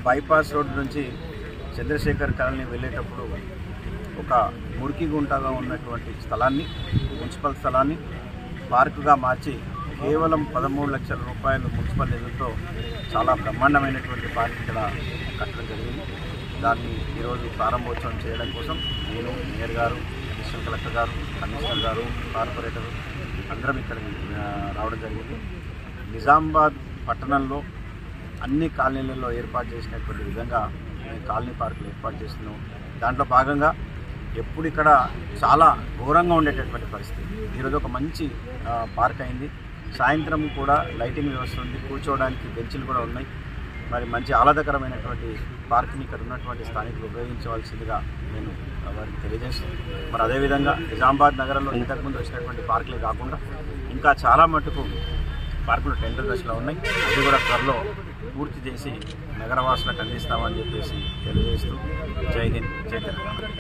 bypass road నుంచి Chandrasekhar colony వెళ్ళేటప్పుడు ఒక మురికి గుంటగా ఉన్నటువంటి స్థలాన్ని మున్సిపల్ స్థలాన్ని పార్కుగా మార్చి కేవలం పదమూడు లక్షల రూపాయలు మున్సిపల్ నిధులతో చాలా బ్రహ్మాండమైనటువంటి పార్క్ ఇక్కడ కట్టడం జరిగింది దాన్ని ఈరోజు ప్రారంభోత్సవం చేయడం కోసం నేను మేయర్ గారు అడిషనల్ కలెక్టర్ గారు కమిషనర్ గారు కార్పొరేటర్ అందరం ఇక్కడికి ఆ, రావడం జరిగింది నిజామాబాద్ పట్టణంలో అన్ని కాలనీలలో ఏర్పాటు చేసినటువంటి విధంగా మేము కాలనీ పార్కులు ఏర్పాటు చేస్తున్నాం దాంట్లో భాగంగా ఎప్పుడు ఇక్కడ చాలా ఘోరంగా ఉండేటటువంటి పరిస్థితి ఈరోజు ఒక మంచి ఆ, పార్క్ అయింది సాయంత్రం కూడా లైటింగ్ వ్యవస్థ ఉంది కూర్చోవడానికి బెంచ్లు కూడా ఉన్నాయి మరి మంచి ఆహ్లాదకరమైనటువంటి పార్క్ని ఇక్కడ ఉన్నటువంటి స్థానికులు ఉపయోగించవలసిందిగా నేను వారికి తెలియజేస్తాను మరి అదేవిధంగా నిజామాబాద్ నగరంలో ఇంతకుముందు వచ్చినటువంటి పార్కులే కాకుండా ఇంకా చాలా మటుకు పార్కులు టెండర్ దశలో ఉన్నాయి అది కూడా త్వరలో పూర్తి చేసి నగరవాసులకు అందిస్తామని చెప్పేసి తెలియజేస్తూ జై హింద్ జై తెలంగాణ